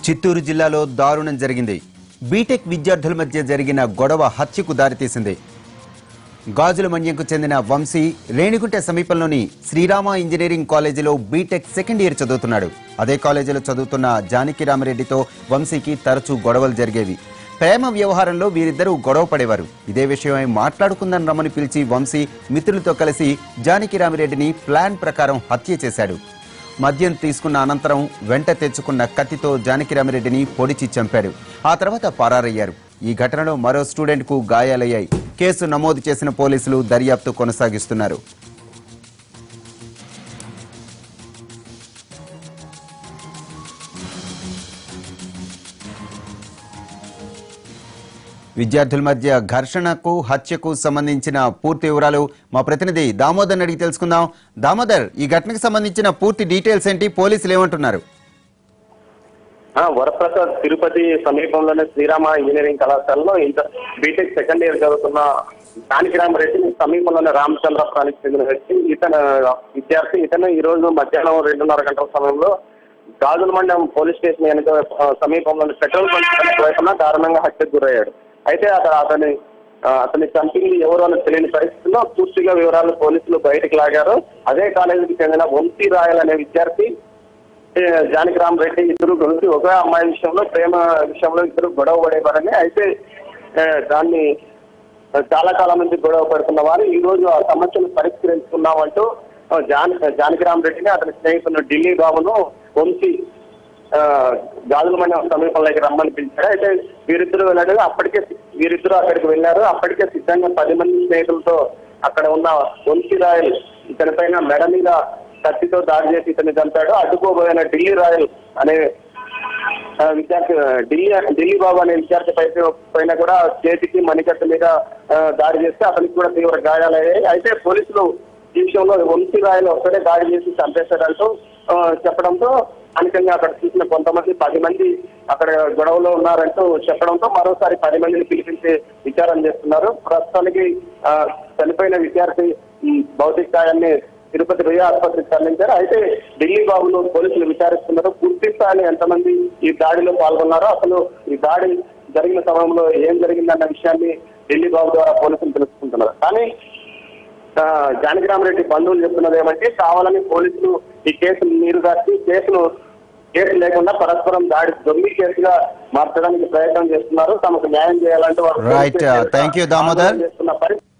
చిత్తూరు జిల్లాలో దారుణం జరిగింది బీటెక్ విద్యార్థుల మధ్య జరిగిన గొడవ హత్యకు దారితీసింది గాజుల మన్యంకు చెందిన వంశీ రేణిగుంట సమీపంలోని శ్రీరామ ఇంజనీరింగ్ కాలేజీలో బీటెక్ సెకండ్ ఇయర్ చదువుతున్నాడు అదే కాలేజీలో చదువుతున్న జానకి రామిరెడ్డితో వంశీకి తరచూ గొడవలు జరిగేవి ప్రేమ వ్యవహారంలో వీరిద్దరూ గొడవ పడేవారు ఇదే విషయమై మాట్లాడుకుందని రమ్మని పిలిచి వంశీ మిత్రులతో కలిసి జానకి రామిరెడ్డిని ప్లాన్ ప్రకారం హత్య చేశాడు మద్యం తీసుకున్న అనంతరం వెంట తెచ్చుకున్న కత్తితో జానకి రామిరెడ్డిని పొడిచి చంపాడు ఆ తర్వాత పరారయ్యారు ఈ ఘటనలో మరో స్టూడెంట్ కు గాయాలయ్యాయి కేసు నమోదు చేసిన పోలీసులు దర్యాప్తు కొనసాగిస్తున్నారు విద్యార్థుల మధ్య ఘర్షణకు హత్యకు సంబంధించిన పూర్తి వివరాలు మా ప్రతినిధి దామోదర్ అడిగి తెలుసుకుందాం దామోదర్ ఈ ఘటనకు సంబంధించిన పూర్తి డీటెయిల్స్ ఏంటి పోలీసులు ఏమంటున్నారు ఆ, వరప్రసాద్ తిరుపతి సమీపంలోని శ్రీరామ ఇంజనీరింగ్ కళాశాలలో ఇంటర్ బీటెక్ సెకండ్ ఇయర్ చదువుతున్న జానకిరామ్ రెడ్డి సమీపంలోని రామచంద్రపురానికి చెందిన వ్యక్తి ఇతను విద్యార్థి ఇతను ఈ రోజు మధ్యాహ్నం రెండున్నర గంటల సమయంలో గాజుల మండలం పోలీస్ స్టేషన్ వెనుక ఆ, సమీపంలోని పెట్రోల్ బంక్ వెనుక వైపున దారుణంగా హత్యకు గురయ్యాడు అయితే అతను అతని ఆ, అతన్ని చంపింది ఎవరు అని తెలియని పరిస్థితుల్లో పూర్తిగా వివరాలు పోలీసులు బయటకు లాగారు అదే కాలేజీకి చెందిన వంశీ రాయల్ అనే విద్యార్థి ఏ, జానకిరామ్ రెడ్డి ఇద్దరు కలిసి ఒకే అమ్మాయి విషయంలో ప్రేమ విషయంలో ఇద్దరు గొడవ పడేవారని అయితే ఏ, దాన్ని ఆ, చాలా కాలం నుంచి గొడవ పడుతున్న వారు ఈ రోజు ఆ సమస్యను పరిష్కరించుకున్నామంటూ ఆ, జాన్ జానకిరామ్ రెడ్డిని అతని స్నేహితుడు ఢిల్లీ బాబును వంశీ ఆ, గాజుల మండలం సమీపంలోకి రమ్మని పిలిచారు అయితే వీరిద్దరు వెళ్ళారు అప్పటికే వీరిద్దరు అక్కడికి వెళ్ళారు అప్పటికే సిద్ధంగా పది మంది స్నేహితులతో అక్కడ ఉన్న వంశీ రాయల్ ఇతని పైన మెడ మీద కత్తితో దాడి చేసి ఇతన్ని చంపాడు అడ్డుకోబోయిన ఢిల్లీ రాయల్ అనే ఆ, విద్యార్థి ఢిల్లీ ఢిల్లీ బాబు అనే విద్యార్థి పై పైన కూడా చేతికి మణికట్టు మీద ఆ, దాడి చేస్తే అతనికి కూడా తీవ్ర గాయాలయ్యాయి అయితే పోలీసులు ఈ విషయంలో వంశీ రాయలు ఒక్కడే దాడి చేసి చంపేశాడంటూ ఆ, చెప్పడంతో స్థానికంగా అక్కడ చూసిన కొంతమంది పది మంది అక్కడ గొడవలో ఉన్నారంటూ చెప్పడంతో మరోసారి పది మందిని పిలిపించి విచారణ చేస్తున్నారు ప్రస్తుతానికి ఆ, చనిపోయిన విద్యార్థి ఈ భౌతిక గాయాన్ని తిరుపతి రుయా ఆసుపత్రికి తరలించారు అయితే ఢిల్లీ బాబును పోలీసులు విచారిస్తున్నారు పూర్తి స్థాయిలో ఎంతమంది ఈ దాడిలో పాల్గొన్నారో అసలు ఈ దాడి జరిగిన సమయంలో ఏం జరిగిందన్న విషయాన్ని ఢిల్లీ బాబు ద్వారా పోలీసులు తెలుసుకుంటున్నారు కానీ ఆ, జానకిరామరెడ్డి బంధువులు చెప్తున్నది ఏమంటే కావాలని పోలీసులు ఈ కేసును నీరు దాచి కేసును కేసు లేకుండా పరస్పరం దాడి దొంగి కేసుగా మార్చడానికి ప్రయత్నం చేస్తున్నారు తమకు న్యాయం చేయాలంటే వారు Right. Police Thank you, Damodar. చేస్తున్న పరిస్థితి